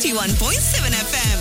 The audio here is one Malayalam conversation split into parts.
91.7 FM.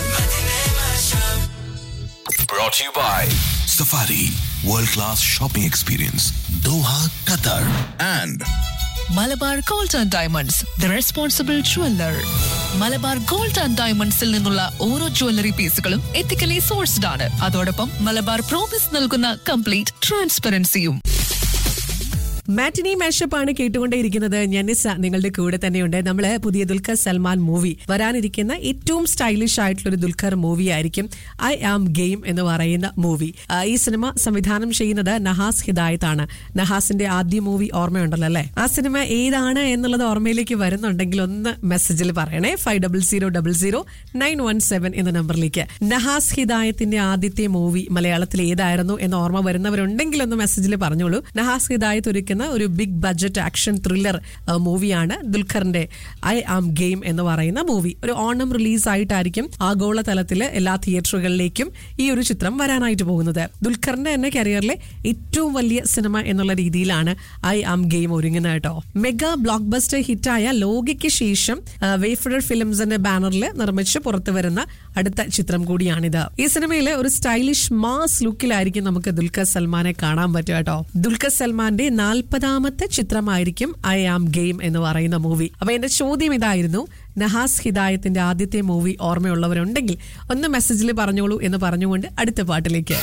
Brought to you by Safari World Class Shopping Experience Doha, Qatar and Malabar gold and diamonds the responsible jeweller Malabar gold and ഡയമണ്ട്സിൽ നിന്നുള്ള ഓരോ ജ്വല്ലറി പീസുകളും എത്തിക്കലി സോഴ്സ്ഡ് ആണ് അതോടൊപ്പം മലബാർ പ്രോമിസ് നൽകുന്ന കംപ്ലീറ്റ് ട്രാൻസ്പെറൻസിയും മാറ്റിനി മാഷപ്പ് ആണ് കേട്ടുകൊണ്ടേയിരിക്കുന്നത് ഞാനിസ നിങ്ങളുടെ കൂടെ തന്നെയുണ്ട് നമ്മള് പുതിയ ദുൽഖർ സൽമാൻ മൂവി വരാനിരിക്കുന്ന ഏറ്റവും സ്റ്റൈലിഷ് ആയിട്ടുള്ള ഒരു ദുൽഖർ മൂവി ആയിരിക്കും ഐ ആം ഗെയിം എന്ന് പറയുന്ന മൂവി ഈ സിനിമ സംവിധാനം ചെയ്യുന്നത് നഹാസ് ഹിദായത്ത് ആണ് നഹാസിന്റെ ആദ്യ മൂവി ഓർമ്മയുണ്ടല്ലോ അല്ലെ ആ സിനിമ ഏതാണ് എന്നുള്ളത് ഓർമ്മയിലേക്ക് വരുന്നുണ്ടെങ്കിൽ ഒന്ന് മെസ്സേജിൽ പറയണേ five double zero double zero nine one seven എന്ന നമ്പറിലേക്ക് നഹാസ് ഹിദായത്തിന്റെ ആദ്യത്തെ മൂവി മലയാളത്തിൽ ഏതായിരുന്നു എന്ന് ഓർമ്മ വരുന്നവരുണ്ടെങ്കിൽ ഒന്ന് മെസ്സേജിൽ പറഞ്ഞോളൂ നഹാസ് ഹിദായത്ത് ഒരുക്കുന്ന ഒരു ബിഗ് ബഡ്ജറ്റ് ആക്ഷൻ ത്രില്ലർ മൂവിയാണ് ദുൽഖറിന്റെ ഐ ആം ഗെയിം എന്ന് പറയുന്ന മൂവി ഒരു ഓണം റിലീസ് ആയിട്ടായിരിക്കും ആഗോള തലത്തില് എല്ലാ തിയേറ്ററുകളിലേക്കും ഈ ഒരു ചിത്രം വരാനായിട്ട് പോകുന്നത് ദുൽഖറിന്റെ തന്നെ കരിയറിലെ ഏറ്റവും വലിയ സിനിമ എന്നുള്ള രീതിയിലാണ് ഐ ആം ഗെയിം ഒരുങ്ങുന്നത് കേട്ടോ മെഗാ ബ്ലോക്ക് ബസ്റ്റർ ഹിറ്റായ ലോകയ്ക്ക് ശേഷം വേഫഡർ ഫിലിംസിന്റെ ബാനറിൽ നിർമ്മിച്ച് പുറത്തു വരുന്ന അടുത്ത ചിത്രം കൂടിയാണിത് ഈ സിനിമയിലെ ഒരു സ്റ്റൈലിഷ് മാസ് ലുക്കിലായിരിക്കും നമുക്ക് ദുൽഖർ സൽമാനെ കാണാൻ പറ്റുക കേട്ടോ ദുൽഖർ സൽമാന്റെ നാൽപ്പതാമത്തെ ചിത്രമായിരിക്കും ഐ ആം ഗെയിം എന്ന് പറയുന്ന മൂവി അപ്പൊ എന്റെ ചോദ്യം ഇതായിരുന്നു നഹാസ് ഹിദായത്തിന്റെ ആദ്യത്തെ മൂവി ഓർമ്മയുള്ളവരുണ്ടെങ്കിൽ ഒന്ന് മെസ്സേജിൽ പറഞ്ഞോളൂ എന്ന് പറഞ്ഞുകൊണ്ട് അടുത്ത പാട്ടിലേക്ക്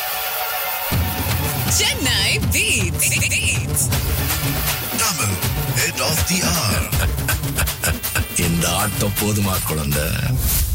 Chennai Beats. Beats. Double Head of the Hour. இந்த ஆட்டம் போதுமா குழந்தை